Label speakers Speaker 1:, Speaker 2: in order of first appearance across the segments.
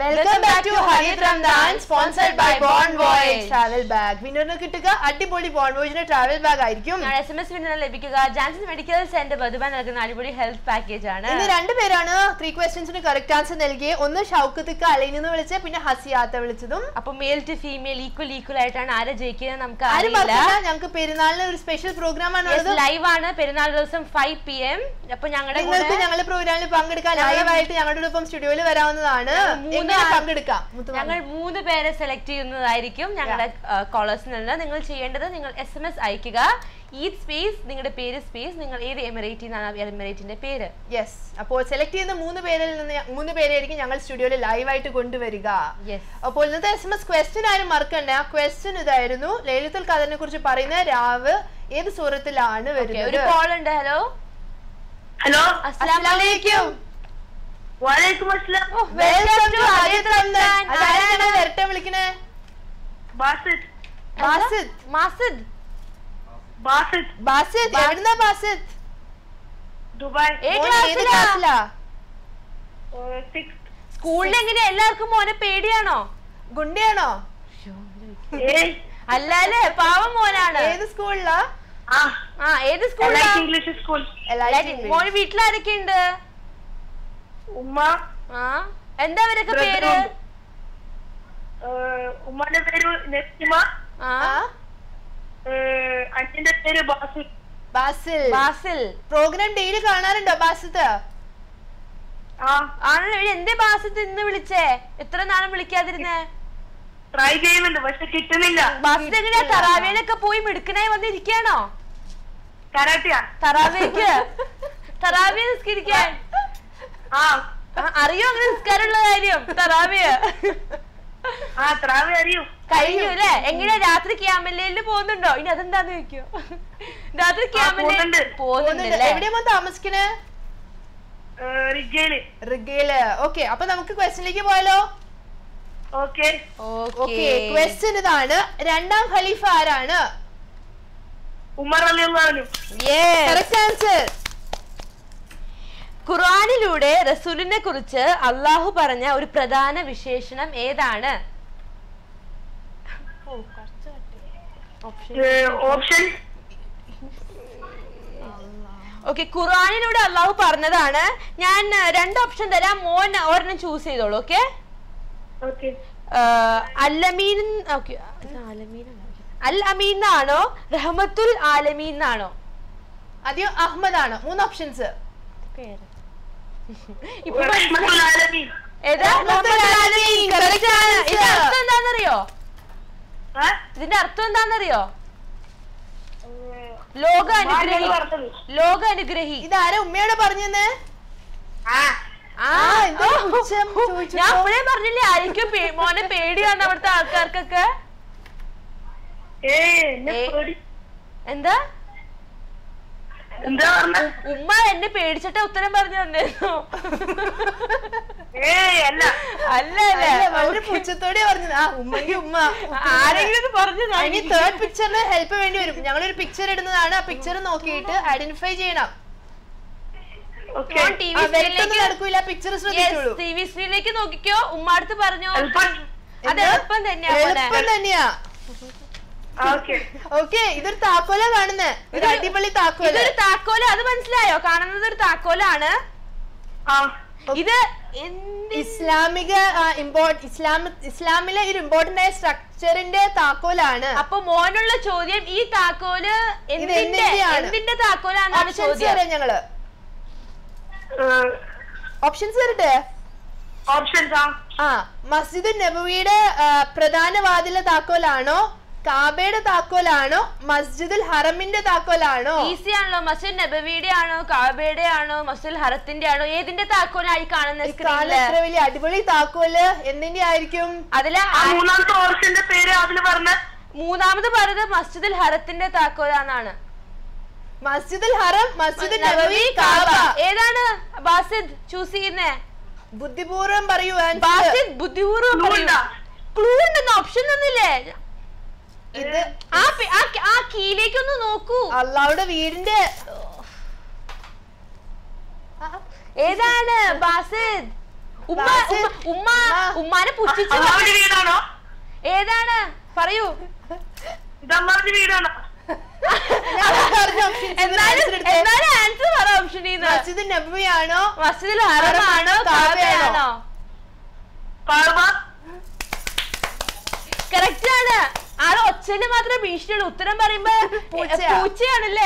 Speaker 1: Welcome back to Harith Ramadan sponsored by Bon Voyage
Speaker 2: Voyage.
Speaker 1: Travel bag വിന്നറിന് കിട്ടുക അടിപൊളി Bon വോയേജിന്റെ ട്രാവൽ ബാഗ് ആയിരിക്കും
Speaker 2: ഞാൻ എസ് എം എസ് വിന്നർ ലഭിക്കുക ജാൻസൺ മെഡിക്കൽ സെന്റർ ബധുബ നൽകുന്ന അടിപൊളി ഹെൽത്ത് പാക്കേജ് ആണ്
Speaker 1: ഇന്ന് രണ്ടുപേരാണ് ത്രീ ക്വസ്റ്റ്യൻസിന് കറക്റ്റ് ആൻസർ നൽകിയ ഒന്ന് ഷൗക്കത്തിക്ക് അലൈനിൽ നിന്ന് വിളിച്ച പിന്നെ ഹസിയാത്ത വിളിച്ചതും
Speaker 2: അപ്പൊ male to female equal equal ആയിട്ടാണ് ആരെ ജയിക്കുന്നത് നമുക്ക്
Speaker 1: ആരും
Speaker 2: അറിയില്ല
Speaker 1: പറഞ്ഞില്ല ഞങ്ങൾക്ക് പെരുന്നാളിന് ഒരു സ്പെഷ്യൽ പ്രോഗ്രാം ആണ് ഉള്ളത്
Speaker 2: ലൈവ് ആണ് പെരുന്നാൾ ദിവസം ഫൈവ് പി എം അപ്പൊ ഞങ്ങളുടെ
Speaker 1: നിങ്ങൾക്ക് ഞങ്ങളുടെ പ്രോഗ്രാമിൽ പങ്കെടുക്കാൻ ലൈവ് ആയിട്ട് ഞങ്ങളുടെ ഒപ്പം സ്റ്റുഡിയോയിൽ വരാവുന്നതാണ്
Speaker 2: മൂന്ന്
Speaker 1: എങ്ങനെ
Speaker 2: ആ-
Speaker 1: പങ്കെടുക്കാം മുത്ത്
Speaker 2: ഞങ്ങൾ മൂന്ന് പേരെ സെലക്ട് ചെയ്യുന്നതായിരിക്കും ഞങ്ങളുടെ കോളേഴ്സിൽ നിന്ന് നിങ്ങൾ ചെയ്യേണ്ടത് നിങ്ങൾ എസ് എം എസ് അയക്കുക ഈ സ്പേസ് നിങ്ങളുടെ പേര് സ്പേസ് നിങ്ങൾ ഏത് എമിറേറ്റിൽ നിന്നാണ് എമിറേറ്റിന്റെ പേര്
Speaker 1: യെസ് അപ്പോൾ സെലക്ട് ചെയ്യുന്ന മൂന്ന് പേരിൽ നിന്ന് ഞ- മൂന്ന് പേരെയായിരിക്കും ഞങ്ങൾ സ്റ്റുഡിയോയിൽ ലൈവ് ആയിട്ട് കൊണ്ടുവരിക
Speaker 2: യെസ്
Speaker 1: അപ്പോൾ ഇന്നത്തെ എസ് എം എസ് ക്വസ്റ്റ്യൻ ആരും മറക്കണ്ട ആ ക്വസ്റ്റ്യൻ ഇതായിരുന്നു ലളിതുൽ ഖദറിനെ കുറിച്ച് പറയുന്ന രാവ് ഏത് സൂറത്തിലാണ്
Speaker 2: ഒരു
Speaker 1: വരുന്നത്
Speaker 2: കോൾ ഉണ്ട് ഹലോ
Speaker 3: ഹലോ
Speaker 1: അസ്സലാമലൈക്കും
Speaker 3: വലൈക്കും അസ്സലാം
Speaker 1: വെൽക്കം ടു ഹരിത് റംദാൻ അതാരാണ് വരട്ടെ വിളിക്കണേ
Speaker 3: ബാസിത്
Speaker 1: ബാസിത്
Speaker 2: മാസിദ്
Speaker 3: ബാസിത്
Speaker 1: ബാസിത് എവിടുന്നാ ബാസിത്
Speaker 3: ദുബായ്
Speaker 2: ഏ
Speaker 1: മോൻ ഏത്
Speaker 2: ക്ലാസ്സിലാ
Speaker 1: ക്ലാസ്സിലാ
Speaker 3: സിക്സ്
Speaker 2: സ്കൂളിൽ എങ്ങനെയാ എല്ലാവർക്കും മോനെ പേടിയാണോ
Speaker 1: ഗുണ്ടിയാണോ
Speaker 3: ഏയ്
Speaker 2: അല്ലാലേ പാവം മോനാണ്
Speaker 1: ഏത് സ്കൂളിലാ
Speaker 3: ആ
Speaker 2: ആ ഏത് സ്കൂളിലാ
Speaker 3: ലൈറ്റ് ഇംഗ്ലീഷ് സ്കൂൾ
Speaker 2: മോന് വീട്ടിലാരൊക്കെ ഉണ്ട്
Speaker 3: ഉമ്മ
Speaker 2: ആ എന്താ അവരൊക്കെ
Speaker 3: Brother
Speaker 2: പേര്
Speaker 3: ഉണ്ട്. ഏഹ്, ഉമ്മന്റെ പേര് നസിമ
Speaker 2: ആ
Speaker 3: ഏഹ്, അച്ഛന്റെ പേര് ബാസിത്
Speaker 1: ബാസിൽ
Speaker 2: ബാസിൽ
Speaker 1: പ്രോഗ്രാം ഡെയിലി കാണാറുണ്ടോ ബാസിത്ത്
Speaker 3: ആ
Speaker 2: ആണല്ലോ ഇവര് എന്തേ ബാസിത്ത് ഇന്ന് വിളിച്ചേ എത്ര നാളും വിളിക്കാതിരുന്നേ
Speaker 3: ട്രൈ ചെയ്യുന്നുണ്ട് പക്ഷെ കിട്ടുന്നില്ല
Speaker 2: ബാസിത്ത് എങ്ങനെയാ തറാവേലൊക്കെ പോയി മിടുക്കനായി വന്നിരിക്കാണോ
Speaker 3: കരാട്ടിയാ
Speaker 2: തറാവേക്ക് തറാവേ നിസ്കരിക്കാൻ
Speaker 3: ആ
Speaker 2: ആ, അറിയോ അങ്ങനെ നിസ്കാരമുള്ള കാര്യം തറാവിയ
Speaker 3: ആ ത്രാവി അറിയും
Speaker 2: കഴിഞ്ഞു അല്ലേ എങ്ങനെയാ രാത്രി ക്യാമല്ലയില് പോകുന്നുണ്ടോ ഇനി അതെന്താന്ന് ചോദിക്കോ രാത്രി ക്യാമല്ല
Speaker 3: പോകുന്നുണ്ട്.
Speaker 2: പോകുന്നുണ്ടല്ലേ
Speaker 1: എവിടെയാ മോൻ താമസിക്കണേ
Speaker 3: ഏഹ്, റിഗയില്
Speaker 1: റിഗയില് ഓക്കെ അപ്പൊ നമുക്ക് ക്വസ്റ്റ്യനിലേക്ക് പോയാലോ
Speaker 3: ഓക്കെ
Speaker 1: ഓക്കെ ക്വസ്റ്റ്യൻ ഇതാണ് രണ്ടാം ഖലീഫ ആരാണ്
Speaker 3: ഉമർ അലി അള്ളാഹു
Speaker 1: കറക്റ്റ് ആൻസർ
Speaker 2: ഖുർആനിലൂടെ റസൂലിനെ കുറിച്ച് അള്ളാഹു പറഞ്ഞ ഒരു പ്രധാന വിശേഷണം ഏതാണ്
Speaker 3: ഓപ്ഷൻ
Speaker 2: ഓക്കെ ഖുർആനിലൂടെ അള്ളാഹു പറഞ്ഞതാണ് ഞാൻ ആ, രണ്ട് ഓപ്ഷൻ തരാം മോൻ ഒരെണ്ണം ചൂസ് ചെയ്തോളൂ ഓക്കെ
Speaker 3: ഓക്കെ
Speaker 2: അല്ലമീൻ ഓക്കെ അൽ അമീൻ എന്നാണോ റഹ്മത്തുൽ ആലമീൻ എന്നാണോ
Speaker 1: ആദ്യം അഹമ്മദ് ആണ് മൂന്ന് ഓപ്ഷൻസ്
Speaker 2: പേര് ഇപ്പൊ മനസ്സിലായി.
Speaker 3: ആലമീൻ
Speaker 2: ഏതാ
Speaker 1: റഹ്മത്തുൽ ആലമീൻ, correct answer.
Speaker 2: ഇതിന്റെ അർത്ഥം എന്താണെന്നറിയോ
Speaker 3: ആ?
Speaker 2: ഇതിന്റെ അർത്ഥം എന്താണെന്നറിയോ ലോക അനുഗ്രഹി
Speaker 3: വാചകം പറഞ്ഞത്.
Speaker 2: ലോക അനുഗ്രഹി
Speaker 1: ഇതാരാ ഉമ്മയോട് പറഞ്ഞെന്ന്
Speaker 3: ആ
Speaker 2: ആ
Speaker 1: ആ, എന്താ പുച്ഛം ചോദിച്ചപ്പോ?
Speaker 2: ഞാൻ അപ്പോഴേ പറഞ്ഞില്ലേ ആയിരിക്കും പേ- മോനെ പേടിയാണ് അവിടുത്തെ ആൾക്കാർക്കൊക്കെ
Speaker 3: ഏയ് എന്നെ
Speaker 2: ഏയ്.
Speaker 3: പേടി
Speaker 2: എന്താ
Speaker 3: എന്താ പറഞ്ഞ
Speaker 2: ഉമ്മ എന്നെ പേടിച്ചിട്ട് ഉത്തരം പറഞ്ഞു തന്നിരുന്നു
Speaker 3: ഏയ് അല്ല
Speaker 2: അല്ല
Speaker 1: അല്ല,
Speaker 2: അല്ലേ
Speaker 1: വളരെ പുച്ഛത്തോടെ പറഞ്ഞത് ആ ഉമ്മയ്ക്ക് ഉമ്മ
Speaker 2: ആരെങ്കിലും ഇത് പറഞ്ഞു
Speaker 1: ഇനി തേർഡ് പിക്ചറിന് ഹെൽപ്പ് വേണ്ടി വരും ഞങ്ങളൊരു പിക്ചർ ഇടുന്നതാണ് ആ പിക്ചർ നോക്കിയിട്ട് ഐഡന്റിഫൈ ചെയ്യണം
Speaker 3: ഓക്കെ
Speaker 2: ടി
Speaker 1: ആ,
Speaker 2: വി
Speaker 1: വെളുത്തൊന്നും നടക്കൂല പിക്ചർ ശ്രദ്ധിച്ചോളൂ
Speaker 2: ടി വി സ്ക്രീനിലേക്ക് നോക്കിക്കോ ഉമ്മ അടുത്ത് പറഞ്ഞോ
Speaker 3: എളുപ്പം.
Speaker 2: അത് എളുപ്പം തന്നെയാ മോനെ.
Speaker 1: എളുപ്പം തന്നെയാ
Speaker 3: ഓക്കെ
Speaker 1: ഓക്കെ ഇതൊരു താക്കോല കാണുന്നേ ഒരു അടിപൊളി താക്കോല്
Speaker 2: ഇതൊരു താക്കോല് അത് മനസ്സിലായോ കാണുന്നത് ഒരു താക്കോലാണ്
Speaker 3: ആ
Speaker 2: ഇത് എന്ത്
Speaker 1: ഇസ്ലാമിക ഇമ്പോർട്ട് ഇസ്ലാം ഇസ്ലാമിലെ ഒരു ഇമ്പോർട്ടന്റ് ആയ സ്ട്രക്ചറിന്റെ താക്കോലാണ്
Speaker 2: അപ്പൊ മോനുള്ള ചോദ്യം ഈ താക്കോല് എന്തിന്റെ
Speaker 1: എന്തിന്റെയാണ്?
Speaker 2: എന്തിന്റെ താക്കോലാണെന്നാണ്
Speaker 1: ഓപ്ഷൻസ്
Speaker 2: ചോദ്യം
Speaker 1: തരാം ഞങ്ങള് ഓപ്ഷൻസ് തരട്ടെ
Speaker 3: ഓപ്ഷൻസ് ആ
Speaker 1: ആ മസ്ജിദ് നബവിയുടെ ആ, പ്രധാന വാതിലെ താക്കോലാണോ കാബയുടെ താക്കോലാണോ മസ്ജിദുൽ ഹറമിന്റെ താക്കോലാണോ
Speaker 2: ഈസി ആണല്ലോ മസ്ജിദ് നബവിയുടെ ആണോ കാബയുടെ ആണോ മസ്ജിദ് ഹറത്തിന്റെ ആണോ ഏതിന്റെ താക്കോലായി കാണുന്ന
Speaker 1: ഈ കാണുന്ന
Speaker 2: സ്ക്രീനില്
Speaker 1: ഇത്ര വലിയ അടിപൊളി താക്കോല് എന്തിന്റെ ആയിരിക്കും
Speaker 2: അതില്
Speaker 3: ആ
Speaker 2: ആ-
Speaker 3: മൂന്നാമത്തെ ഓപ്ഷന്റെ പേര് അതില് പറഞ്ഞ
Speaker 2: മൂന്നാമത് പറഞ്ഞത് മസ്ജിദുൽ ഹറത്തിന്റെ താക്കോലാന്നാണ്
Speaker 1: മസ്ജിദുൽ ഹറം മസ്ജിദ് നബവി കാബ
Speaker 2: ഏതാണ് ബാസിദ് ചൂസ് ചെയ്യുന്നേ
Speaker 1: ബുദ്ധിപൂർവം പറയൂ answer.
Speaker 2: ബാസിദ് ബുദ്ധിപൂർവ്വം
Speaker 3: Clue ഉണ്ടോ?
Speaker 2: ക്ലൂ ഉണ്ടെന്ന് ഓപ്ഷൻ തന്നില്ലേ
Speaker 1: ഇത്
Speaker 2: ആ പി- ആ കി- ആ കീയിലേക്ക് ഒന്ന് നോക്കൂ
Speaker 1: അള്ളാഹുടെ വീടിന്റെ
Speaker 2: ഏതാണ് ബാസിദ് ഉമ്മ
Speaker 1: ബാസിൽ,
Speaker 2: ഉമ്മ ഉമ്മ
Speaker 1: ഉമ്മ.
Speaker 2: ഉമ്മാനെ പുച്ഛിച്ചു
Speaker 3: അമ്മാവിന്റെ വീടാണോ
Speaker 2: ഏതാണ് പറയൂ
Speaker 3: ഇത് അമ്മാവിന്റെ വീടാണോ
Speaker 1: ഞാൻ പറഞ്ഞ options
Speaker 2: എന്നാലും
Speaker 1: answer എടുത്തേ.
Speaker 2: എന്നാലും ആൻസർ പറ ഓപ്ഷൻ
Speaker 1: മസ്ജിദ് നബിയാണോ
Speaker 2: മസ്ജിദിൽ ഹറമാണോ
Speaker 1: ഹറമാണോ,
Speaker 2: കാബയാണോ
Speaker 1: കാബയാണോ?
Speaker 3: കാബ
Speaker 2: കറക്റ്റ് ആണ് ആള് ഒച്ചന് മാത്രമേ ഭീഷണിയുള്ളൂ ഉത്തരം പറയുമ്പോ
Speaker 1: പൂച്ചയാ.
Speaker 2: പൂച്ചയാണല്ലേ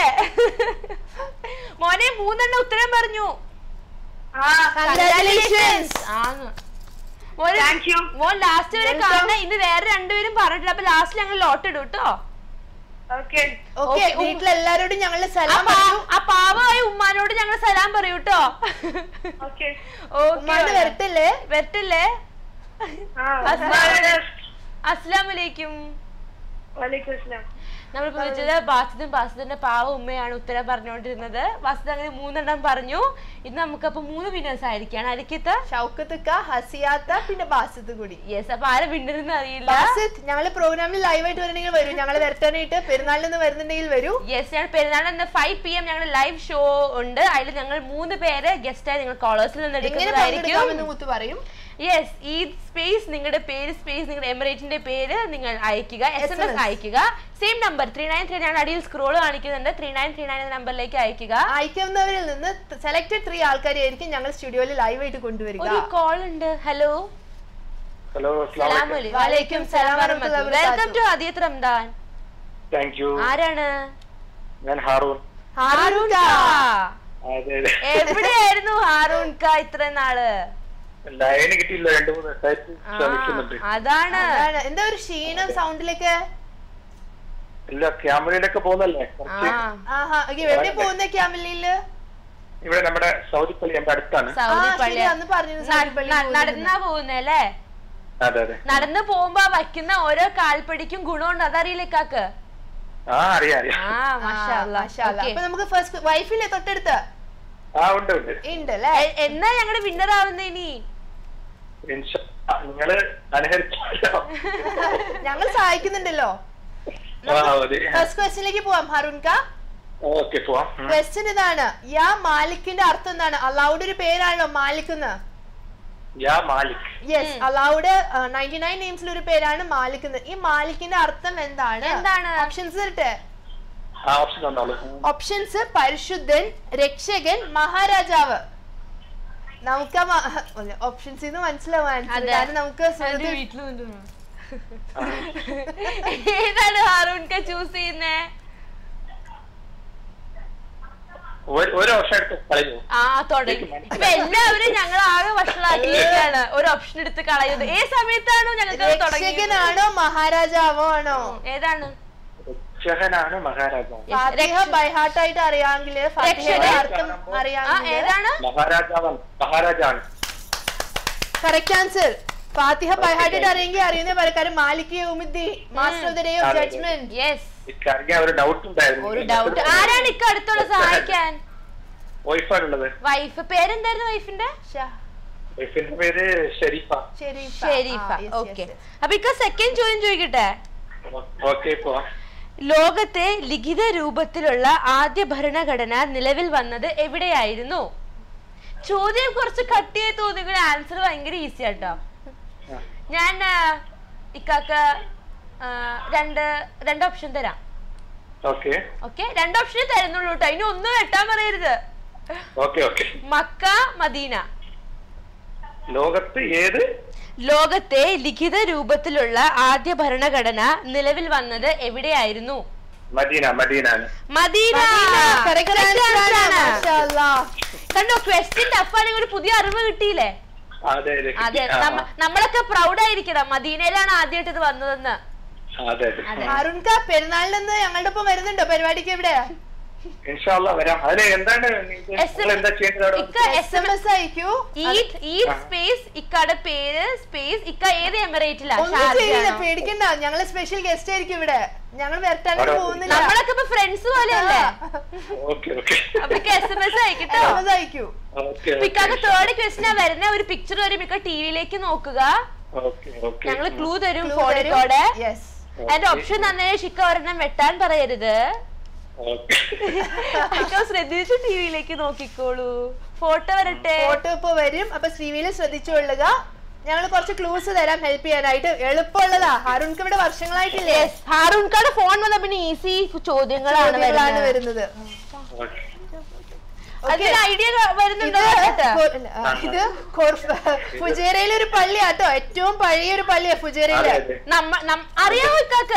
Speaker 2: മോനെ മൂന്നെണ്ണം ഉത്തരം പറഞ്ഞു
Speaker 3: ആ
Speaker 1: Congratulations.
Speaker 2: ആന്ന് മോനെ
Speaker 3: താങ്ക് യു
Speaker 2: മോൻ ലാസ്റ്റ് വരെ
Speaker 1: Welcome.
Speaker 2: കാണണം ഇന്ന് വേറെ രണ്ടുപേരും പറഞ്ഞിട്ടില്ല അപ്പൊ ലാസ്റ്റ് ഞങ്ങൾ ലോട്ട് ഇടും കേട്ടോ
Speaker 3: ഓക്കെ
Speaker 1: ഓക്കെ
Speaker 2: Okay, ഉം.
Speaker 1: വീട്ടിലെല്ലാരോടും ഞങ്ങളുടെ
Speaker 2: ആ
Speaker 1: സലാം
Speaker 2: പാ-
Speaker 1: പറഞ്ഞു
Speaker 2: ആ പാവമായ ഉമ്മാനോട് ഞങ്ങൾ സലാം പറയൂ കേട്ടോ
Speaker 3: ഓക്കെ
Speaker 1: ഉമ്മാണ്ട് വരട്ടില്ലേ
Speaker 2: വരട്ടില്ലേ
Speaker 3: ആ
Speaker 2: അസ്സലാമു അസ്സലാമലൈക്കും
Speaker 3: വലൈക്കും അസ്സലാം
Speaker 2: നമ്മളിപ്പോ വിളിച്ചത് ബാസിദും ബാസിദിന്റെ പാവ ഉമ്മയാണ് ഉത്തരം പറഞ്ഞുകൊണ്ടിരുന്നത് ബാസിദ് അങ്ങനെ മൂന്നെണ്ണം പറഞ്ഞു ഇന്ന് നമുക്കപ്പോ മൂന്ന് വിന്നേഴ്സ് ആയിരിക്കാണ് അരിക്കത്ത്
Speaker 1: ഷൗക്കത്തുക്ക ഹസിയാത്ത പിന്നെ ബാസിത്ത് കൂടി
Speaker 2: യെസ് അപ്പൊ ആരെ വിന്നറെന്ന് അറിയില്ല
Speaker 1: ബാസിത്ത് ഞങ്ങള് പ്രോഗ്രാമിൽ ലൈവായിട്ട് വരണമെങ്കിൽ വരൂ ഞങ്ങള് വരട്ടാനായിട്ട് പെരുന്നാളിൽ നിന്ന് വരുന്നുണ്ടെങ്കിൽ വരൂ
Speaker 2: യെസ് ഞങ്ങൾ പെരുന്നാൾ എന്ന ഫൈവ് പി എം ഞങ്ങൾ ലൈവ് ഷോ ഉണ്ട് അതിൽ ഞങ്ങൾ മൂന്ന് പേര് ഗസ്റ്റായി നിങ്ങൾ കോളേഴ്സിൽ നിന്ന്
Speaker 1: എങ്ങനെ
Speaker 2: എടുക്കുന്നതായിരിക്കും
Speaker 1: പങ്കെടുക്കാമെന്ന് മുത്ത് പറയും
Speaker 2: യെസ് ഈ സ്പേസ് നിങ്ങളുടെ പേര് സ്പേസ് നിങ്ങളുടെ എമിറേറ്റിന്റെ പേര് നിങ്ങൾ അയക്കുക എസ് എം എസ്
Speaker 1: SMS.
Speaker 2: അയക്കുക same number three nine three nine അടിയിൽ സ്ക്രോൾ കാണിക്കുന്നുണ്ട് ത്രീ നയൻ ത്രീ നയൻ നമ്പറിലേക്ക് അയക്കുക
Speaker 1: അയക്കുന്നവരിൽ നിന്ന് സെലക്ടഡ് ത്രീ ആൾക്കാരെയായിരിക്കും ഞങ്ങൾ സ്റ്റുഡിയോയിൽ ലൈവായിട്ട് കൊണ്ടുവരിക
Speaker 2: ഒരു കോൾ ഉണ്ട് ഹലോ
Speaker 4: ഹലോ
Speaker 2: സലാം വലൈക്കും സലാം
Speaker 1: വറഹ്മത്തുള്ളാഹി
Speaker 2: welcome to Adiyath Ramadan
Speaker 4: thank you
Speaker 2: ആരാണ്
Speaker 4: ഞാൻ ഹാറൂൺ
Speaker 2: ഹാറൂൺ
Speaker 1: ഹാറൂൺ
Speaker 2: കാ.
Speaker 4: അതെ അതെ
Speaker 2: എവിടെയായിരുന്നു ഹാറൂൺ കാ ഇത്ര നാള്
Speaker 4: ലൈന് കിട്ടിയില്ല രണ്ടു മൂന്ന് ദിവസമായിട്ട്
Speaker 2: ആ,
Speaker 4: ശ്രമിക്കുന്നുണ്ട്
Speaker 2: അതാണ്
Speaker 1: അതാണ്. എന്താ ഒരു ക്ഷീണം സൗണ്ടിലേക്ക്
Speaker 4: ഇല്ല ക്യാമറയിലൊക്കെ പോകുന്നല്ലേ കുറച്ച്
Speaker 2: ആ
Speaker 1: ആഹാ ഓക്കേ, എവിടെ പോകുന്ന ക്യാമലിയില്
Speaker 4: ഇവിടെ നമ്മുടെ സൗദി പള്ളി നമ്മുടെ അടുത്താണ്
Speaker 2: സൗദി
Speaker 1: ആ,
Speaker 2: പള്ളി
Speaker 1: ശരി, അന്ന് പറഞ്ഞിരുന്നു സൗദി പള്ളി പോകുന്നത്.
Speaker 2: നടന്നാ പോകുന്നല്ലേ
Speaker 4: അതെ അതെ
Speaker 2: നടന്നു പോകുമ്പോ വയ്ക്കുന്ന ഓരോ കാൽപ്പടിക്കും ഗുണമുണ്ട് അതറിയില്ലേ കാക്ക്
Speaker 4: ആ അറിയാം അറിയാം
Speaker 2: ആ
Speaker 1: ആ,
Speaker 2: മാഷാ അല്ലാ.
Speaker 1: മാഷാ അല്ലാ.
Speaker 2: Okay.
Speaker 1: അപ്പൊ നമുക്ക് ഫസ്റ്റ് വൈഫില്ലേ തൊട്ടടുത്ത്
Speaker 4: ആ ഉണ്ട് ഉണ്ട്
Speaker 1: ഉണ്ട് അല്ലേ
Speaker 2: എ- എന്നാ ഞങ്ങളുടെ വിന്നർ ആവുന്ന ഇനി
Speaker 4: ഇൻഷാ അല്ലാ. നിങ്ങള് അനുസരിച്ചോ
Speaker 1: ഞങ്ങൾ സഹായിക്കുന്നുണ്ടല്ലോ
Speaker 4: ആ മതി
Speaker 1: ഫസ്റ്റ് ക്വസ്റ്റ്യനിലേക്ക് പോവാം ഹറുൺ കാ
Speaker 4: ഓക്കെ പോവാം ഉം.
Speaker 1: ക്വസ്റ്റ്യൻ ഇതാണ് യാ മാലിക്കിന്റെ അർത്ഥം എന്താണ് അള്ളാഹുടെ ഒരു പേരാണല്ലോ മാലിക് എന്ന്
Speaker 4: യാ മാലിക്
Speaker 1: യെസ് അള്ളാഹുടെ നയൻറ്റി നയൻ നെയിംസിൽ ഒരു പേരാണ് മാലിക് എന്ന് ഈ മാലിക്കിന്റെ അർത്ഥം എന്താണ്
Speaker 2: എന്താണ്?
Speaker 1: ഓപ്ഷൻസ് തരട്ടെ
Speaker 4: ആ ഓപ്ഷൻ തന്നോളൂ ഉം.
Speaker 1: ഓപ്ഷൻസ് പരിശുദ്ധൻ രക്ഷകൻ മഹാരാജാവ് നമുക്ക് ഓപ്ഷൻസ് നിന്ന് മനസ്സിലാവാൻ
Speaker 2: അതെ.
Speaker 1: കാരണം നമുക്ക്
Speaker 2: എന്റെ
Speaker 1: സുഹൃത്ത്
Speaker 2: വീട്ടിൽ ഏതാണ് ഹാറൂൺ കാ ചൂസ് ചെയ്യുന്നേ
Speaker 4: ഒരു- ഒരു ഓപ്ഷൻ എടുത്ത് കളയൂ
Speaker 2: ആ തുടങ്ങി ഇപ്പൊ എല്ലാവരും ഞങ്ങൾ ആകെ വഷളാക്കിയിരിക്കാണ് ഒരു ഓപ്ഷൻ എടുത്ത് കളയുന്നത് ഏത് സമയത്താണോ ഞങ്ങൾക്ക് തുടങ്ങിയത്
Speaker 1: രക്ഷകനാണോ മഹാരാജാവോ ആണോ
Speaker 2: ഏതാണ്
Speaker 4: രക്ഷകനാണ് മഹാരാജാവ്
Speaker 1: ഫാത്തിഹ ബൈഹാർട്ട് ആയിട്ട് അറിയാമെങ്കിൽ ഫാത്തിഹയുടെ
Speaker 2: രക്ഷകൻ.
Speaker 1: അർത്ഥം
Speaker 2: ആ
Speaker 1: അറിയാമെങ്കിൽ
Speaker 2: ഏതാണ്
Speaker 4: മഹാരാജാവാണ് മഹാരാജാണ്
Speaker 1: കറക്റ്റ് ആൻസർ ഫാത്തിഹ ബൈഹാർട്ടായിട്ട് അറിയെങ്കിൽ അറിയുന്ന പലക്കാരും മാലിക് യൗമിദ്ദീൻ master of the day of
Speaker 4: അതെ, അതെ.
Speaker 1: ജഡ്ജ്മെന്റ്
Speaker 2: യെസ്
Speaker 4: എനിക്കറിയാൻ ഒരു ഡൗട്ട് ഉണ്ടായിരുന്നു
Speaker 2: ഒരു ഡൗട്ട് ആരാണ് ഇക്ക അടുത്തുള്ള സഹായിക്കാൻ
Speaker 4: വൈഫാണുള്ളത്
Speaker 2: വൈഫ് പേരെന്തായിരുന്നു വൈഫിന്റെ
Speaker 4: വൈഫിന്റെ പേര് ഷെരീഫ
Speaker 1: ഷെരീഫ
Speaker 2: ഷെരീഫ
Speaker 1: ആ, yes,
Speaker 2: ഓക്കെ
Speaker 1: yes, yes.
Speaker 2: അപ്പൊ ഇക്ക സെക്കൻഡ് ചോദ്യം ചോദിക്കട്ടെ
Speaker 4: ഓക്കെ പോവാം
Speaker 2: ലോകത്തെ ലിഖിത രൂപത്തിലുള്ള ആദ്യ ഭരണഘടന നിലവിൽ വന്നത് എവിടെയായിരുന്നു ചോദ്യം കുറച്ച് കട്ടിയായി തോന്നിയെങ്കിലും ആൻസർ ഭയങ്കര ഈസി ആട്ടോ
Speaker 4: ആ.
Speaker 2: ഞാൻ ആ, ഇക്കാക്ക് ആ, രണ്ട് രണ്ട് ഓപ്ഷൻ തരാം
Speaker 4: ഓക്കെ
Speaker 2: ഓക്കെ രണ്ട് ഓപ്ഷനേ തരുന്നുള്ളൂ കേട്ടോ ഇനി ഒന്നും വെട്ടാൻ പറയരുത്
Speaker 4: ഓക്കെ ഓക്കെ
Speaker 2: മക്ക മദീന
Speaker 4: ലോകത്ത് ഏത്
Speaker 2: ലോകത്തെ ലിഖിത രൂപത്തിലുള്ള ആദ്യ ഭരണഘടന നിലവിൽ വന്നത് എവിടെയായിരുന്നു
Speaker 4: മദീന മദീനാണ്
Speaker 2: Medina
Speaker 1: Correct
Speaker 2: Correct
Speaker 1: answer
Speaker 2: answer
Speaker 1: ആണ്.
Speaker 2: ആണ്.
Speaker 1: മാഷാഅല്ലാ.
Speaker 2: കണ്ടോ ക്വസ്റ്റ്യൻ ടഫാണെങ്കിൽ ഒരു പുതിയ അറിവ് കിട്ടിയില്ലേ
Speaker 4: അതെ അതെ
Speaker 2: അതെ
Speaker 4: ആ,
Speaker 2: നമ്മ- നമ്മളൊക്കെ പ്രൗഡ് ആയിരിക്കണം മദീനയിലാണ് ആദ്യമായിട്ട് ഇത് വന്നതെന്ന്
Speaker 4: അതെ അതെ
Speaker 2: അതെ.
Speaker 1: അരുൺ കാ പെരുന്നാളിന് ഞങ്ങളുടെ ഒപ്പം വരുന്നുണ്ടോ പരിപാടിക്ക് എവിടെ
Speaker 4: ഇൻഷാല്ല വരാം അതിന് എന്താണ് നിങ്ങൾക്ക്
Speaker 2: എസ്
Speaker 4: നിങ്ങൾ എന്താ ചെയ്യേണ്ടത് അവിടെ
Speaker 2: ഇക്ക
Speaker 1: S
Speaker 2: S
Speaker 1: M
Speaker 2: M
Speaker 1: S അയക്കൂ
Speaker 2: ഈറ്റ് ഈറ്റ് സ്പേസ് ഇക്കയുടെ പേര് സ്പേസ് ഇക്ക ഏത് എമിറേറ്റിലാ
Speaker 1: ഒന്നും ചെയ്യില്ല
Speaker 2: ഷാർജയാണോ?
Speaker 1: പേടിക്കണ്ട ഞങ്ങള് സ്പെഷ്യൽ ഗസ്റ്റ് ആയിരിക്കും ഇവിടെ ഞങ്ങൾ വരട്ടാനും
Speaker 4: അവിടെ
Speaker 1: പോകുന്നില്ല
Speaker 2: നമ്മളൊക്കെ ഇപ്പൊ ഫ്രണ്ട്സ് പോലെയല്ലേ
Speaker 4: ഓക്കെ ഓക്കെ
Speaker 2: അപ്പൊ ഇക്ക എസ് എം എസ് അയക്കട്ടോ
Speaker 1: SMS അയക്കൂ
Speaker 4: ഓക്കെ
Speaker 2: ഇക്കാക്ക് തേർഡ് ക്വസ്റ്റിനാ വരുന്ന ഒരു പിക്ചർ വരും ഇക്ക ടിവിയിലേക്ക് നോക്കുക
Speaker 4: ഓക്കെ ഓക്കെ
Speaker 2: ഞങ്ങള് ക്ലൂ തരും
Speaker 1: Clue
Speaker 2: ഫോണിൽ
Speaker 1: തരും.
Speaker 2: കൂടെ
Speaker 1: Yes.
Speaker 2: അതിന്റെ ഓപ്ഷൻ തന്നെ ഷിക്ക ഒരെണ്ണം വെട്ടാൻ പറയരുത്
Speaker 4: ഓക്കെ
Speaker 2: അയക്ക ശ്രദ്ധിച്ച് ടിവിയിലേക്ക് നോക്കിക്കോളൂ ഫോട്ടോ വരട്ടെ
Speaker 1: ഫോട്ടോ ഇപ്പൊ വരും അപ്പൊ ശ്രീവിയിൽ ശ്രദ്ധിച്ചുകൊള്ളുക ഞങ്ങൾ കുറച്ച് ക്ലൂസ് തരാം ഹെൽപ്പ് ചെയ്യാനായിട്ട് എളുപ്പമുള്ളതാ ഹാരൂൺക്ക് ഇവിടെ വർഷങ്ങളായിട്ടില്ലേ
Speaker 2: ഹാറൂൺകാട് ഫോൺ വന്ന പിന്നെ ഈസി ചോദ്യങ്ങളാണ്
Speaker 1: ചോദ്യങ്ങളാണ്
Speaker 2: വരുന്നത്
Speaker 1: വരുന്നത്
Speaker 4: ഓക്കെ
Speaker 2: അതിന് ഐഡിയ വരുന്നുണ്ടോ
Speaker 1: ഇത്
Speaker 2: കണ്ടിട്ട്?
Speaker 1: കൊ- അല്ല, ആ, ഇത് കൊർ- ഫുജേറയിലെ ഒരു പള്ളിയാട്ടോ ഏറ്റവും പഴയ ഒരു പള്ളിയാ
Speaker 4: അതെ
Speaker 1: ഫുജേറയിലെ
Speaker 4: അതെ
Speaker 2: നമ്മ നം- അറിയാമോ ഇക്കാക്ക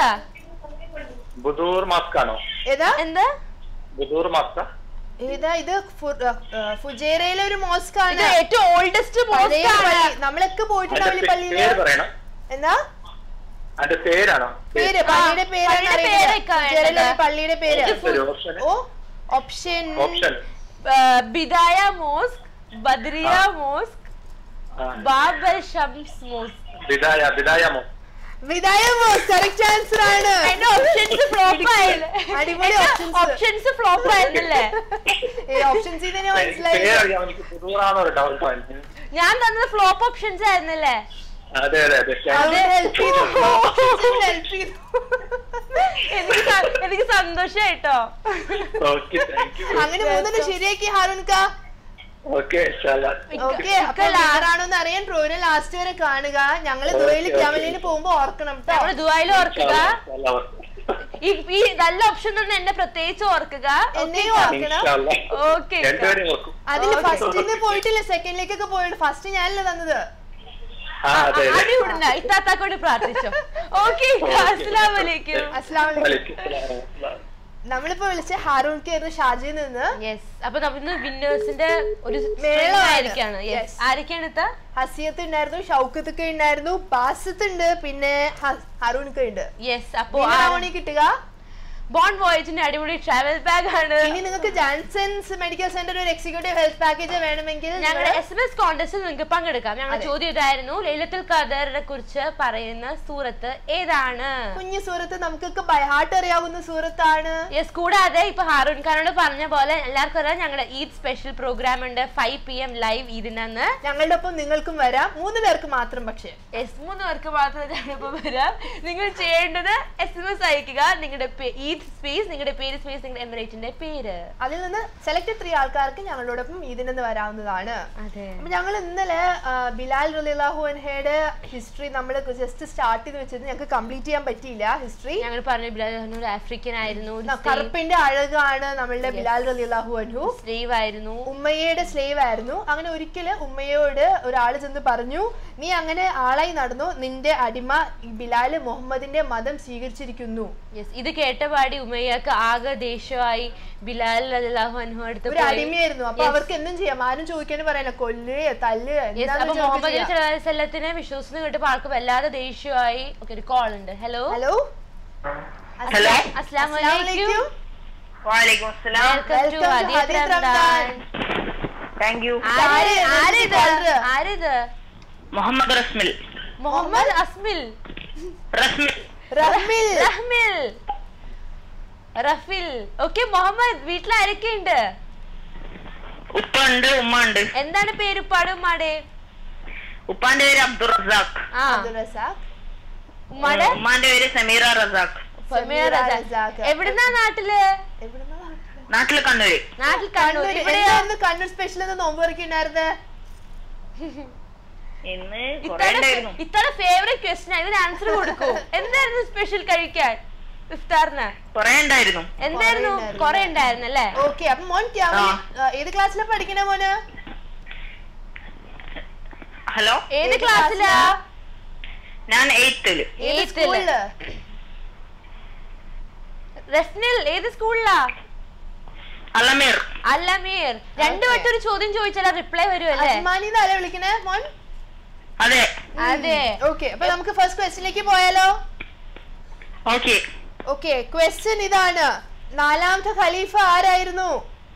Speaker 4: ബുദൂർ മാസ്ക് ആണോ
Speaker 1: ഏതാ
Speaker 2: എന്താ
Speaker 4: ബുദൂർ മാസ്ക
Speaker 1: ഏതാ ഇത് ഫു- ആ, ഫുജേറയിലെ ഒരു മോസ്ക്
Speaker 2: ഇത്
Speaker 1: ആണ്
Speaker 2: ഏറ്റവും ഓൾഡസ്റ്റ്
Speaker 1: പഴയ
Speaker 2: മോസ്റ്റ്
Speaker 1: പള്ളി നമ്മളൊക്കെ പോയിട്ടുണ്ടാവില്ല
Speaker 4: അതിന്റെ
Speaker 1: പള്ളിയില്
Speaker 4: പേര് പറയണം
Speaker 1: എന്താ
Speaker 4: അതിന്റെ പേരാണോ
Speaker 1: പേര് പള്ളിയുടെ പേരാണ്
Speaker 2: പള്ളിയുടെ
Speaker 1: അറിയില്ല.
Speaker 2: പേരൊക്കെ
Speaker 1: ഫുജേറയിലെ
Speaker 2: വേണ്ടത്.
Speaker 1: ഒരു പള്ളിയുടെ പേര്
Speaker 4: ഒരു ഓപ്ഷൻ
Speaker 1: ഓ option
Speaker 4: option
Speaker 2: Bidaya mosque Badriya
Speaker 4: ആ.
Speaker 2: Mosque Babal Shams mosque
Speaker 4: Bidaya Bidaya മോ
Speaker 1: വിദായ മോസ് കറക്റ്റ് ആൻസർ ആണ്
Speaker 2: എന്റെ ഓപ്ഷൻസ് ഫ്ലോപ്പ് ആയില്ലേ
Speaker 1: അടിപൊളി options.
Speaker 2: ഓപ്ഷൻസ് ഫ്ലോപ്പ് ആയിരുന്നല്ലേ
Speaker 1: ഈ ഓപ്ഷൻസ് ഇതിനെ മനസ്സിലായി
Speaker 4: പേരറിയാം എനിക്ക് ബുദൂറാണോ ഒരു ഡൗട്ട്
Speaker 2: ഞാൻ തന്നത് ഫ്ലോപ്പ് ഓപ്ഷൻസ് ആയിരുന്നല്ലേ
Speaker 4: അതെ അതെ അതെ
Speaker 1: അവിടെ ഹെൽപ്പ് ചെയ്തു ഹെൽപ്പ് ചെയ്തു
Speaker 2: എനിക്ക് സ- എനിക്ക് സന്തോഷായിട്ടോ
Speaker 4: ഓക്കെ താങ്ക് യു
Speaker 1: അങ്ങനെ മൂന്നെണ്ണം ശരിയാക്കി ഹാരൂൺക
Speaker 4: ഓക്കെ
Speaker 1: ഓക്കെ അപ്പൊ ആരാണോന്ന് അറിയാൻ പ്രോഗ്രാം ലാസ്റ്റ് വരെ കാണുക ഞങ്ങള് ദുബൈയിൽ
Speaker 4: Okay, okay.
Speaker 1: ക്യാമലിന് പോകുമ്പോ ഓർക്കണം കേട്ടോ
Speaker 2: നമ്മള് ദുബായിൽ ഓർക്കുക ഈ ഈ നല്ല ഓപ്ഷൻ തന്നെ എന്നെ പ്രത്യേകിച്ച് ഓർക്കുക
Speaker 1: എന്നെയും ഓർക്കണം
Speaker 2: ഓക്കെ
Speaker 4: രണ്ടുപേരും നോക്കും
Speaker 1: അതിൽ
Speaker 2: Okay.
Speaker 1: ഫസ്റ്റിന് പോയിട്ടില്ല സെക്കൻഡിലേക്കൊക്കെ പോയിട്ട് ഫസ്റ്റ് ഞാനല്ലേ തന്നത്
Speaker 4: ആ അതെ അതെ
Speaker 2: അടി വിടണ്ട ഇത്താത്താക്കോട് പ്രാർത്ഥിച്ചോ ഓക്കെ അസ്സലാമു അലൈക്കും
Speaker 1: അസ്ലാം വലൈക്കും
Speaker 4: വലൈക്കും സലാം.
Speaker 1: നമ്മളിപ്പോ വിളിച്ച ഹാരൂൺക്കായിരുന്നു ഷാജിയിൽ നിന്ന്
Speaker 2: യെസ് അപ്പൊ നമ്മൾ വിന്നേഴ്സിന്റെ ഒരു
Speaker 1: മേളമാണ്.
Speaker 2: ആയിരിക്കാണ്
Speaker 1: Yes.
Speaker 2: യെസ് ആരൊക്കെയാണ് ഇത്ത
Speaker 1: ഹസിയത്ത് ഉണ്ടായിരുന്നു ഷൗക്കത്തൊക്കെ ഉണ്ടായിരുന്നു ബാസത്ത് ഉണ്ട് പിന്നെ ഹറൂൺക്ക് ഉണ്ട്
Speaker 2: യെസ് അപ്പൊ
Speaker 1: ഓണി കിട്ടുക
Speaker 2: ബോൺ വോയേജിന്റെ അടിപൊളി ട്രാവൽ ബാഗ് ആണ്
Speaker 1: ഇനി നിങ്ങൾക്ക് ജാൻസൺസ് മെഡിക്കൽ സെന്റർ ഒരു എക്സിക്യൂട്ടീവ് ഹെൽത്ത് പാക്കേജ് വേണമെങ്കിൽ
Speaker 2: ഞങ്ങളുടെ എസ് എം എസ് കോൺടെസ്റ്റിൽ നിങ്ങൾക്ക് പങ്കെടുക്കാം ഞങ്ങളുടെ
Speaker 1: അതെ.
Speaker 2: ചോദ്യം ഇതായിരുന്നു ലൈലത്തുൽ ഖദറിനെ കുറിച്ച് പറയുന്ന സൂറത്ത് ഏതാണ്
Speaker 1: കുഞ്ഞു സൂറത്ത് നമുക്കൊക്കെ ബൈഹാർട്ട് അറിയാവുന്ന സൂറത്താണ്
Speaker 2: യെസ് കൂടാതെ ഇപ്പൊ ഹാറൂൺ ഖാനോട് പറഞ്ഞ പോലെ എല്ലാവർക്കും അറിയാം ഞങ്ങളുടെ ഈദ് സ്പെഷ്യൽ പ്രോഗ്രാം ഉണ്ട് ഫൈവ് പി എം ലൈവ് ഈദിനന്ന്
Speaker 1: ഞങ്ങളുടെ ഒപ്പം നിങ്ങൾക്കും വരാം മൂന്ന് പേർക്ക് മാത്രം പക്ഷേ
Speaker 2: എസ് മൂന്ന് പേർക്ക് മാത്രമേ ഞാനിപ്പോ വരാം നിങ്ങൾ ചെയ്യേണ്ടത് എസ് എം എസ് അയക്കുക നിങ്ങളുടെ പേ- ഈദ് സ്പേസ് നിങ്ങളുടെ പേര് സ്പേസ് നിങ്ങളുടെ എമിറേറ്റിന്റെ പേര്
Speaker 1: അതിൽ നിന്ന് സെലക്ട് ത്രീ ആൾക്കാർക്ക് ഞങ്ങളോടൊപ്പം ഇതിനെന്ന് വരാവുന്നതാണ്
Speaker 2: അതെ
Speaker 1: അപ്പൊ ഞങ്ങൾ ഇന്നലെ ആ, ബിലാൽ റലിഹു അൻഹയുടെ ഹിസ്റ്ററി നമ്മൾ ജസ്റ്റ് സ്റ്റാർട്ട് ചെയ്ത് വെച്ചത് ഞങ്ങൾക്ക് കംപ്ലീറ്റ് ചെയ്യാൻ പറ്റിയില്ല ഹിസ്റ്ററി
Speaker 2: ഞങ്ങൾ പറഞ്ഞു ബിലാൽ ഒരു ആഫ്രിക്കൻ ആയിരുന്നു ഒരു
Speaker 1: കറുപ്പിന്റെ അഴകാണ് നമ്മളുടെ ബിലാൽ റലിഹു അൻഹു
Speaker 2: സ്ലീവ് ആയിരുന്നു
Speaker 1: ഉമ്മയുടെ സ്ലേവ് ആയിരുന്നു അങ്ങനെ ഒരിക്കല് ഉമ്മയോട് ഒരാൾ ചെന്ന് പറഞ്ഞു നീ അങ്ങനെ ആളായി നടന്നു നിന്റെ അടിമ ഈ ബിലാല് മുഹമ്മദിന്റെ മതം സ്വീകരിച്ചിരിക്കുന്നു
Speaker 2: യെസ് ഇത് കേട്ടപാടി ഉമയ്യക്ക് ആകെ ദേഷ്യമായി ബിലാൽ അല്ലാഹു അൻഹു അടുത്ത്
Speaker 1: ഒരു
Speaker 2: പോയി
Speaker 1: അടിമയായിരുന്നു അപ്പൊ
Speaker 2: Yes.
Speaker 1: അവർക്ക് എന്തും ചെയ്യാം ആരും ചോദിക്കാനും പറയല കൊല്ലുകയോ തല്ലുകയോ
Speaker 2: Yes, അപ്പൊ
Speaker 1: എന്താണെന്ന്
Speaker 2: മുഹമ്മദ്
Speaker 1: ചോദിക്കാം.
Speaker 2: സല്ലത്തിനെ വിശ്വസിന്ന് കേട്ടപ്പോ ആൾക്ക് വല്ലാതെ ദേഷ്യമായി ഓക്കെ ഒരു കോൾ ഉണ്ട് ഹലോ
Speaker 1: ഹലോ
Speaker 3: ഹലോ
Speaker 2: അസ്ലാം
Speaker 1: അസ്സലാമലൈക്കും
Speaker 3: വാലേക്കും അസ്സലാം
Speaker 2: വെൽക്കം ടു
Speaker 1: Welcome to
Speaker 2: ഹദീസ്
Speaker 1: ഹദീസ്
Speaker 2: റംദാൻ
Speaker 3: താങ്ക് യു
Speaker 2: ആര്
Speaker 1: ആര്
Speaker 2: ആരിത്
Speaker 1: ആര്?
Speaker 2: ആരിത്
Speaker 3: മുഹമ്മദ് റസ്മിൽ
Speaker 2: മുഹമ്മദ് അസ്മിൽ
Speaker 3: റസ്മിൽ
Speaker 1: റഹ്മിൽ
Speaker 2: റഹ്മിൽ റഫിൽ ഓക്കെ മുഹമ്മദ് വീട്ടിൽ ആരൊക്കെയുണ്ട്
Speaker 3: ഉപ്പ ഉണ്ട് ഉമ്മ ഉണ്ട്
Speaker 2: എന്താണ് പേര് ഉപ്പാടും ഉമ്മാടെ
Speaker 3: ഉപ്പാന്റെ പേര് അബ്ദുൾ റസാഖ്
Speaker 2: ആ
Speaker 1: അബ്ദുൾ റസാഖ്
Speaker 2: ഉമ്മാടെ
Speaker 3: ഉമ്മാന്റെ പേര് സമീറ റസാഖ്
Speaker 2: ഫമീറ
Speaker 1: സമീറ
Speaker 2: റസാഖ്.
Speaker 1: റസാഖ്.
Speaker 2: എവിടുന്നാ നാട്ടില്
Speaker 1: എവിടുന്നാ നാട്ടില്?
Speaker 3: നാട്ടില് കണ്ണൂര്
Speaker 2: നാട്ടിൽ കണ്ണൂർ
Speaker 1: കണ്ണൂര്
Speaker 2: ഇവിടെ
Speaker 1: എന്തായിരുന്നു കണ്ണൂർ സ്പെഷ്യൽ എന്ന് നോമ്പ് ഉണ്ടായിരുന്നത്
Speaker 3: ഇന്ന് കൊറേ
Speaker 2: ഇത്തവണ
Speaker 3: ഉണ്ടായിരുന്നു
Speaker 2: ഇത്തവണ ഫേവറേറ്റ് ക്വസ്റ്റൻ ഇതിന് ആൻസർ കൊടുക്കൂ എന്തായിരുന്നു സ്പെഷ്യൽ കഴിക്കാൻ ഇഫ്താറിന്
Speaker 3: കൊറേ ഉണ്ടായിരുന്നു
Speaker 2: എന്തായിരുന്നു
Speaker 1: ഉണ്ടായിരുന്നു.
Speaker 2: കൊറേ ഉണ്ടായിരുന്നു അല്ലേ
Speaker 1: ഓക്കെ അപ്പൊ മോൻ ക്യാമറ ഏത് ക്ലാസ്സിലാ പഠിക്കണ മോന്
Speaker 3: ഹലോ
Speaker 2: ഏത് ക്ലാസ്സിലാ
Speaker 3: ഞാൻ എയ്ത്തില്
Speaker 1: ഏത്
Speaker 2: Eighth ല്.
Speaker 1: സ്കൂളില്
Speaker 2: റസ്നിൽ ഏത് സ്കൂളിലാ
Speaker 3: അലമീർ
Speaker 2: അല്ലമീർ രണ്ടു
Speaker 1: Okay.
Speaker 2: വട്ടം ഒരു ചോദ്യം ചോദിച്ചാൽ റിപ്ലൈ വരുമല്ലേ
Speaker 1: അജ്മാനി ആരാ വിളിക്കണേ മോൻ
Speaker 3: അതെ
Speaker 2: അതെ
Speaker 1: ഓക്കെ അപ്പൊ നമുക്ക് ഫസ്റ്റ് ക്വസ്റ്റിലേക്ക് പോയാലോ
Speaker 3: ഓക്കെ
Speaker 1: ഓക്കെ ക്വസ്റ്റ്യൻ ഇതാണ് നാലാമത്തെ ഖലീഫ ആരായിരുന്നു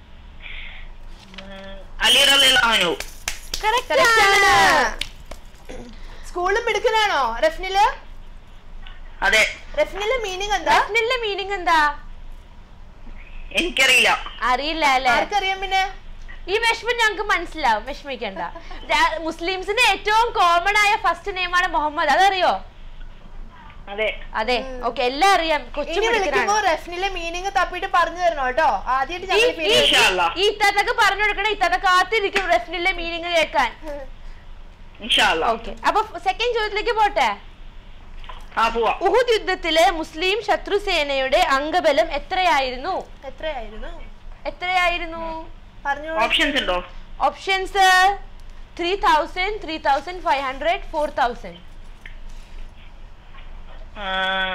Speaker 3: അലി റലിഹു
Speaker 2: Correct
Speaker 1: Correct
Speaker 2: ആണ്.
Speaker 1: ആണ് സ്കൂളിലും എടുക്കണാണോ റഫ്നില്
Speaker 3: അതെ
Speaker 1: റഫ്നില് മീനിങ് എന്താ
Speaker 2: റസ്നിലിന്റെ മീനിങ് എന്താ
Speaker 3: എനിക്കറിയില്ല
Speaker 2: അറിയില്ല അല്ലേ
Speaker 1: ആർക്കറിയാം പിന്നെ
Speaker 2: ഈ വിഷമം ഞങ്ങൾക്ക് മനസ്സിലാവും വിഷമിക്കണ്ട രാ- മുസ്ലിംസിന്റെ ഏറ്റവും കോമൺ ആയ ഫസ്റ്റ് നെയിമാണ് മുഹമ്മദ് അതറിയോ
Speaker 3: അതെ
Speaker 2: അതെ ഓക്കെ എല്ലാം അറിയാം കൊച്ചു
Speaker 1: ഇനി വിളിക്കുമ്പോ
Speaker 2: മിടുക്കനാണ്
Speaker 1: റെഫ്നിലെ മീനിങ് തപ്പിട്ട് പറഞ്ഞു തരണം കേട്ടോ ആദ്യമായിട്ട്
Speaker 2: ഈ-
Speaker 1: ഞങ്ങൾ
Speaker 2: ഈ-
Speaker 3: ഇൻഷാല്ലാ.
Speaker 2: ഈ ഇത്താത്തൊക്കെ പറഞ്ഞു കൊടുക്കണേ ഇത്താത്ത കാത്തിരിക്കും റെഫ്നിലെ മീനിങ് കേൾക്കാൻ
Speaker 3: ഇൻഷാല്ല
Speaker 2: ഓക്കെ അപ്പൊ സെക്കൻഡ് ചോദ്യത്തിലേക്ക് പോട്ടെ
Speaker 3: ആ പോവാ
Speaker 2: ഉഹുദ് യുദ്ധത്തിലെ മുസ്ലിം ശത്രുസേനയുടെ അംഗബലം എത്രയായിരുന്നു
Speaker 1: എത്രയായിരുന്നു
Speaker 2: എത്രയായിരുന്നു
Speaker 1: പറഞ്ഞു
Speaker 3: ഓപ്ഷൻസ് ഉണ്ടോ
Speaker 2: options three thousand three thousand five hundred four thousand
Speaker 3: ആ,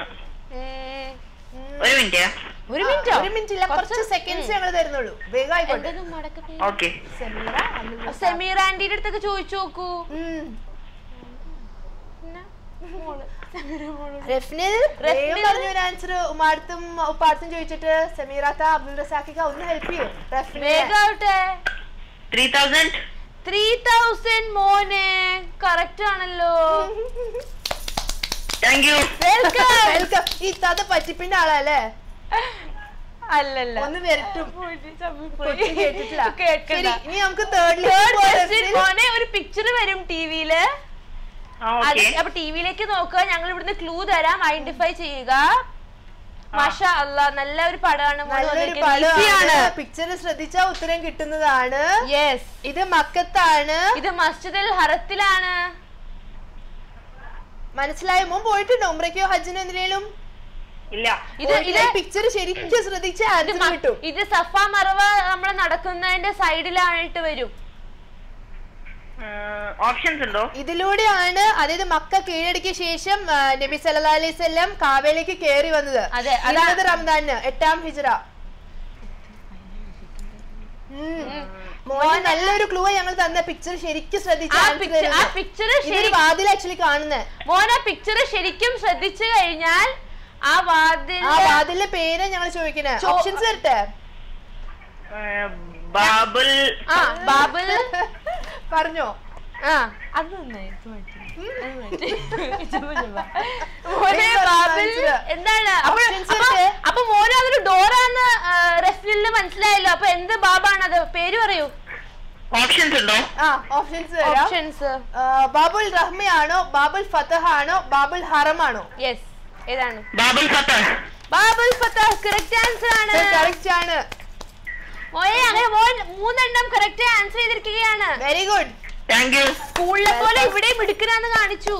Speaker 3: ഒരു മിനിറ്റ്
Speaker 2: ഒരു മിനിറ്റ്
Speaker 1: ഒരു മിനിറ്റ് ഇല്ല കുറച്ച് സെക്കൻഡ്സ് ഞങ്ങൾ തരുന്നുള്ളൂ വേഗം ആയിക്കോട്ടെ
Speaker 3: ഓക്കെ
Speaker 1: സെമീറ അബ്ദുൽ റസാഖ്.
Speaker 2: സമീർ ആന്റിയുടെ അടുത്തൊക്കെ ചോദിച്ചു നോക്കൂ
Speaker 1: ഉം.
Speaker 2: പിന്നെ മോള് സമീറ മോള്
Speaker 1: റെഫ്നിൽ
Speaker 2: റെഫ്നിൽ.
Speaker 1: വേഗം പറഞ്ഞു ഒരു ആൻസർ ഉമാടത്തും ഉപ്പാടത്തും ചോദിച്ചിട്ട് സെമീറാത്ത അബ്ദുൾ റസാഖിക്ക ഒന്ന് ഹെൽപ്പ് ചെയ്യൂ റെഫ്നിൽ
Speaker 2: വേഗാവട്ടെ
Speaker 3: ത്രീ തൗസൻഡ്
Speaker 2: ത്രീ തൗസൻഡ് മോനെ കറക്റ്റ് ആണല്ലോ
Speaker 3: താങ്ക് യു
Speaker 2: വെൽക്കം
Speaker 1: വെൽക്കം ഈ ഇത്താത്ത പറ്റിപ്പിന്റെ ആളല്ലേ
Speaker 2: അല്ലല്ല
Speaker 1: ഒന്ന് വരട്ടും
Speaker 2: പോയിട്ട് ചമ്മി
Speaker 1: കൊച്ചു
Speaker 2: പോയി.
Speaker 1: കേട്ടിട്ടില്ല
Speaker 2: കേൾക്കണ്ട.
Speaker 1: ശരി ഇനി നമുക്ക് തേർഡ്
Speaker 2: Third question, മോനെ ഒരു പിക്ചർ വരും ടിവിയില്
Speaker 3: ആ ഓക്കെ
Speaker 2: അപ്പൊ ടിവിയിലേക്ക് നോക്കുക ഞങ്ങൾ ഇവിടുന്ന് ക്ലൂ തരാം ഐഡന്റിഫൈ ചെയ്യുക മാഷ അല്ല നല്ല ഒരു പടമാണ് മോള്
Speaker 1: നല്ലൊരു
Speaker 2: വന്നിരിക്കുന്നത്. Easy
Speaker 1: പടമാണ്
Speaker 2: ആണ്
Speaker 1: പിക്ചർ ശ്രദ്ധിച്ചാൽ ഉത്തരം കിട്ടുന്നതാണ്
Speaker 2: യെസ്
Speaker 1: ഇത് മക്കത്താണ്
Speaker 2: ഇത് മസ്ജിദുൽ ഹറത്തിലാണ്
Speaker 1: മനസ്സിലായോ മോൻ പോയിട്ടുണ്ടോ ഉമ്രയ്ക്കോ ഹജ്ജിനോ എന്തിനേലും
Speaker 3: ഇല്ല
Speaker 2: ഇത് ഇത്
Speaker 1: പിക്ചർ ശരിക്കും ശ്രദ്ധിച്ച
Speaker 2: ഇത്
Speaker 1: ആൻസർ
Speaker 2: മ-
Speaker 1: കിട്ടും
Speaker 2: ഇത് സഫ മറവ നമ്മൾ നടക്കുന്നതിന്റെ സൈഡിലായിട്ട് വരും
Speaker 3: ഓപ്ഷൻസ് ഉണ്ടോ
Speaker 1: ഇതിലൂടെയാണ് അതായത് മക്ക കീഴടക്കിയ ശേഷം ആ, നബി സല്ലല്ലാഹു അലൈഹി വസല്ലം കാവയിലേക്ക് കയറി വന്നത്
Speaker 2: അതെ, അതാ-
Speaker 1: ഇരുപത് റംദാനിന് എട്ടാം ഹിജ്റ മോന് നല്ലൊരു ക്ലൂ ഞങ്ങൾ തന്ന പിക്ചർ ശരിക്കും ശ്രദ്ധിച്ച
Speaker 2: ആ
Speaker 1: answer
Speaker 2: picture- ആ
Speaker 1: തരുന്നത്.
Speaker 2: picture
Speaker 1: ഇതൊരു
Speaker 2: ശരി-
Speaker 1: വാതിൽ ആക്ച്വലി കാണുന്നത്
Speaker 2: മോനെ പിക്ചർ ശരിക്കും ശ്രദ്ധിച്ചു കഴിഞ്ഞാൽ ആ വാതിൽ
Speaker 1: ആ വാതിലിന്റെ പേര് ഞങ്ങൾ ചോദിക്കണേ
Speaker 2: ചോ-
Speaker 1: ഓപ്ഷൻസ് തരട്ടെ
Speaker 3: ബാബുൽ
Speaker 2: ആ ബാബിൾ
Speaker 1: പറഞ്ഞോ
Speaker 2: ആ അത് നന്നായി ഇത് മാറ്റി. അത് മാറ്റി. ചുമ്മാ ചുമ്മാ. മോനെ
Speaker 1: വേഗം
Speaker 2: ബാബിൾ
Speaker 1: മനസ്സിലാ.
Speaker 2: എന്താണ് അപ്പൊ
Speaker 1: Options
Speaker 2: അപ്പൊ-
Speaker 1: ഉണ്ട്.
Speaker 2: അപ്പൊ മോനെ അതൊരു ഡോറാന്ന് റെസ്റ്റിലിന് മനസ്സിലായല്ലോ അപ്പൊ എന്ത് ബാബാണത് പേര് പറയൂ
Speaker 3: ഓപ്ഷൻസ് ഉണ്ടോ
Speaker 1: ആ ഓപ്ഷൻസ് തരാം
Speaker 2: ഓപ്ഷൻസ്
Speaker 1: ആ, ബാബുൽ റഹ്മയാണോ ബാബുൽ ഫതഹ് ആണോ ബാബുൽ ഹറം ആണോ
Speaker 2: യെസ് ഏതാണ്
Speaker 3: ബാബുൽ ഫത്തഹ്
Speaker 2: ബാബുൽ ഫത്താഹ് കറക്റ്റ് ആൻസർ ആണ്
Speaker 1: കറക്റ്റ് ആണ്
Speaker 2: മോനെ അങ്ങനെ മോൻ മൂന്നെണ്ണം കറക്റ്റ് ആൻസർ ചെയ്തിരിക്കുകയാണ്
Speaker 1: വെരി ഗുഡ്
Speaker 3: താങ്ക് യു
Speaker 2: സ്കൂളിലെ പോലെ ഇവിടെ മിടുക്കനാന്ന് കാണിച്ചു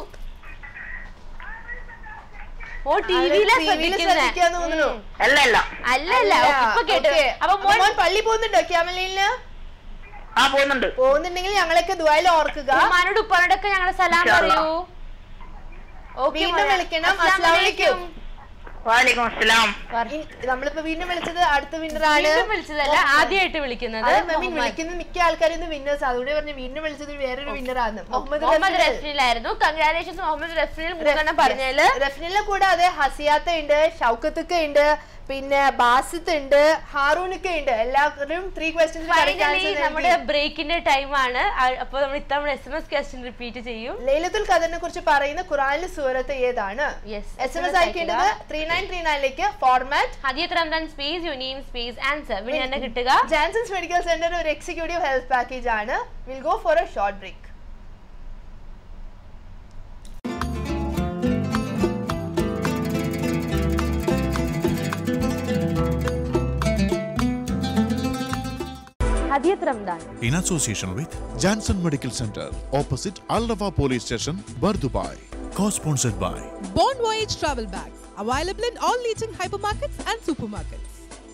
Speaker 2: ഓ ടിവിയിലെ
Speaker 1: ശ്രദ്ധിക്കാന്ന് തോന്നുന്നു
Speaker 3: അല്ല അല്ല
Speaker 2: അല്ല അല്ല ഇപ്പൊ കേട്ടു
Speaker 1: Okay.
Speaker 2: അപ്പൊ
Speaker 1: അപ്പൊ
Speaker 2: മോൻ
Speaker 1: മോൻ പള്ളി പോകുന്നുണ്ടോ ക്യാമലീലിന്
Speaker 3: ആ പോകുന്നുണ്ട്
Speaker 1: പോകുന്നുണ്ടെങ്കിൽ ഞങ്ങളൊക്കെ ദുബായിൽ ഓർക്കുക
Speaker 2: ഉമ്മാനോട് ഉപ്പാനോടൊക്കെ ഞങ്ങളുടെ സലാം
Speaker 3: ഇൻഷാ
Speaker 2: പറയൂ
Speaker 3: അല്ലാ.
Speaker 2: ഓക്കെ
Speaker 1: വീണ്ടും വിളിക്കണം. അസ്സലാമു അലൈക്കും.
Speaker 3: വാലേക്കും അസ്സലാം
Speaker 1: ഇ- നമ്മളിപ്പോ വീണ്ടും വിളിച്ചത് അടുത്ത വിന്നർ ആണ്
Speaker 2: വീണ്ടും വിളിച്ചതല്ല ആദ്യമായിട്ട് വിളിക്കുന്നത്
Speaker 1: അത് മമ്മി
Speaker 2: മുഹമ്മദ്.
Speaker 1: വിളിക്കുന്ന മിക്ക ആൾക്കാരും വിന്നേഴ്സ് അതുകൊണ്ട് പറഞ്ഞു വീണ്ടും വിളിച്ചത് വേറൊരു വിന്നർ ആണ് മുഹമ്മദ്
Speaker 2: മുഹമ്മദ്
Speaker 1: റഫീൽ.
Speaker 2: റഫ്നിലായിരുന്നു കൺഗ്രാലേഷൻസ് മുഹമ്മദ് റഫ്നിൽ മൂന്നെണ്ണം പറഞ്ഞതില്
Speaker 1: റഫ്നിലെ കൂടാതെ ഹസിയാത്ത ഉണ്ട് ഷൗക്കത്തൊക്കെ ഉണ്ട് പിന്നെ ബാസിത്ത് ഉണ്ട് ഹാറൂനൊക്കെ ഉണ്ട് എല്ലാവരും ത്രീ ക്വസ്റ്റ്യൻസ്
Speaker 2: ഫൈനലി നമ്മുടെ ബ്രേക്കിന്റെ ടൈമാണ് അപ്പൊ നമ്മൾ ഇത്തവണ S M S question repeat ചെയ്യും
Speaker 1: ലൈലത്തുൽ ഖദറിനെ കുറിച്ച് പറയുന്ന ഖുറാനിലെ സൂറത്ത് ഏതാണ്
Speaker 2: Yes,
Speaker 1: എസ് എം എസ് അയക്കേണ്ടത് ത്രീ നയൻ ത്രീ നയനിലേക്ക് format
Speaker 2: Hadiyath Ramadan space union space answer പിന്നെ എന്നെ കിട്ടുക
Speaker 1: ജാൻസൺസ് മെഡിക്കൽ സെന്റർ ഒരു എക്സിക്യൂട്ടീവ് ഹെൽത്ത് പാക്കേജ് ആണ് will go for a short break
Speaker 2: Hadiyath Ramadan
Speaker 5: in association with
Speaker 6: Janssen Medical Center, opposite Al Rafa Police Station, Bardubai.
Speaker 5: co-sponsored by
Speaker 7: Bond Voyage travel bags available in all leading hypermarkets and supermarkets.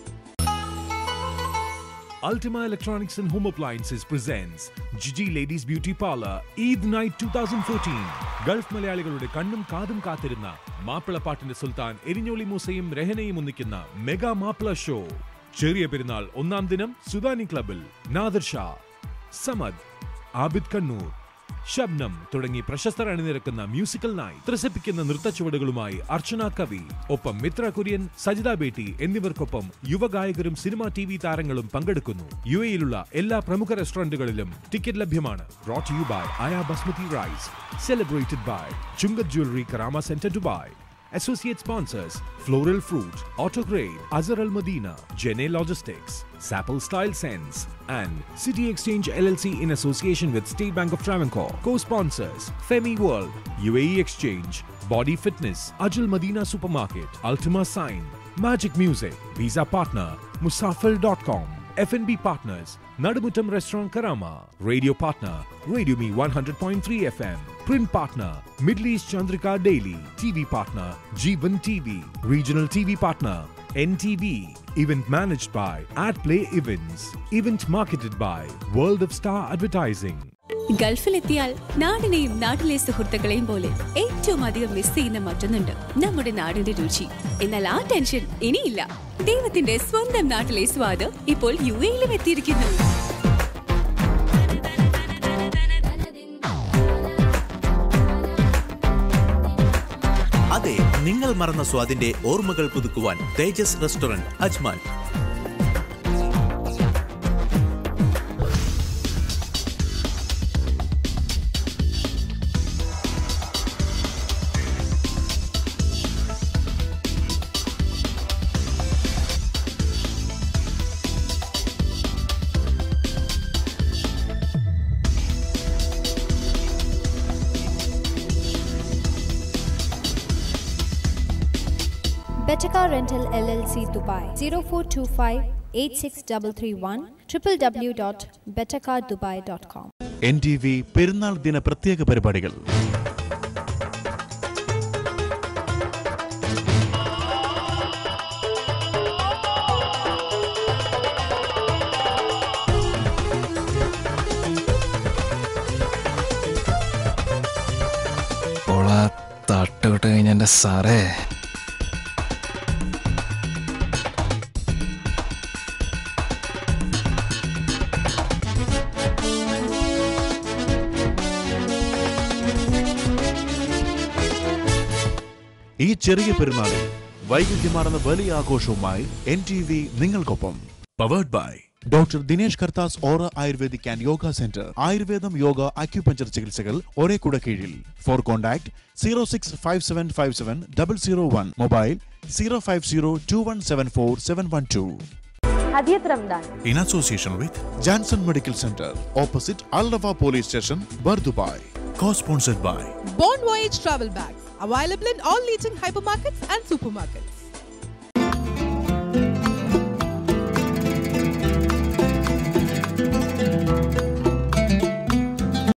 Speaker 8: Ultima Electronics and Home Appliances presents Gigi Ladies Beauty Parlor Eid Night 2014 Gulf മലയാളികളുടെ കണ്ണും കാതും കാത്തിരുന്ന മാപ്പിളപ്പാട്ടിന്റെ സുൽത്താൻ എരിഞ്ഞോളി മൂസയും രഹനയും ഒന്നിക്കുന്ന mega Mappila show ചെറിയ പെരുന്നാൾ ഒന്നാം ദിനം സുദാനി ക്ലബിൽ നാദർ ഷാ സമദ് ആബിദ് കണ്ണൂർ ശബ്നം തുടങ്ങി പ്രശസ്തർ അണിനിരക്കുന്ന മ്യൂസിക്കൽ നൈറ്റ് ത്രസിപ്പിക്കുന്ന നൃത്തച്ചുവടുകളുമായി അർച്ചന കവി ഒപ്പം മിത്ര കുര്യൻ സജിത ബേട്ടി എന്നിവർക്കൊപ്പം യുവഗായകരും സിനിമാ ടി വി താരങ്ങളും പങ്കെടുക്കുന്നു യു എയിലുള്ള എല്ലാ പ്രമുഖ റെസ്റ്റോറന്റുകളിലും ടിക്കറ്റ് ലഭ്യമാണ് brought you by Aya basmati rice celebrated by Chungath jewellery Karama centre Dubai Associate sponsors Floral Fruit, Autograde, Azhar Al Madina, Jene Logistics, Sapple Style Sense, and City Exchange LLC in association with State Bank of Travancore. Co sponsors Femi World, UAE Exchange, Body Fitness, Ajal Madina Supermarket, Ultima Sign, Magic Music, Visa Partner, Musafir.com, FNB Partners, Nadumutam Restaurant Karama, Radio Partner, Radio Me 100.3 FM, Print Partner, Middle East Chandrika Daily, TV Partner, Jeevan TV, Regional TV Partner, NTV, Event managed by AdPlay Events, Event marketed by World of Star Advertising.
Speaker 9: ഗൾഫിലെത്തിയാൽ നാടിനെയും നാട്ടിലെ സുഹൃത്തുക്കളെയും പോലെ ഏറ്റവും അധികം miss ചെയ്യുന്ന മറ്റൊന്നുണ്ട് നമ്മുടെ നാടിന്റെ രുചി എന്നാൽ ആ ടെൻഷൻ ഇനിയില്ല ദൈവത്തിന്റെ സ്വന്തം നാട്ടിലെ സ്വാദ് ഇപ്പോൾ യു എയിലും എത്തിയിരിക്കുന്നു
Speaker 10: അതെ നിങ്ങൾ മറന്ന സ്വാദിന്റെ ഓർമ്മകൾ പുതുക്കുവാൻ Thejus restaurant Ajman
Speaker 11: Betaka Rental LLC Dubai 0425 86331 www.betakadubai.com
Speaker 6: N T V പെരുന്നാൾ ദിന പ്രത്യേക പരിപാടികൾ
Speaker 12: ഓള തട്ടുവിട്ട് കഴിഞ്ഞ എൻ്റെ സാറേ
Speaker 6: ഈ ചെറിയ പെരുന്നാളിൽ വൈവിധ്യമാർന്ന വലിയ ആഘോഷവുമായി എൻ ടി വി നിങ്ങൾക്കൊപ്പം powered by doctor Dinesh Kartha's Aura ayurvedic and yoga centre ആയുർവേദം യോഗ അക്യുപഞ്ചർ ചികിത്സകൾ ഒരേ കുട കീഴിൽ for contact zero six five seven five seven double zero one mobile zero five zero two one seven four seven one two
Speaker 2: Hadiyath Ramadan
Speaker 5: In association with
Speaker 6: Janson medical centre opposite Al Rafa police station Bur Dubai
Speaker 5: co-sponsored by
Speaker 7: Bond Voyage travel bags available in all leading hypermarkets and supermarkets.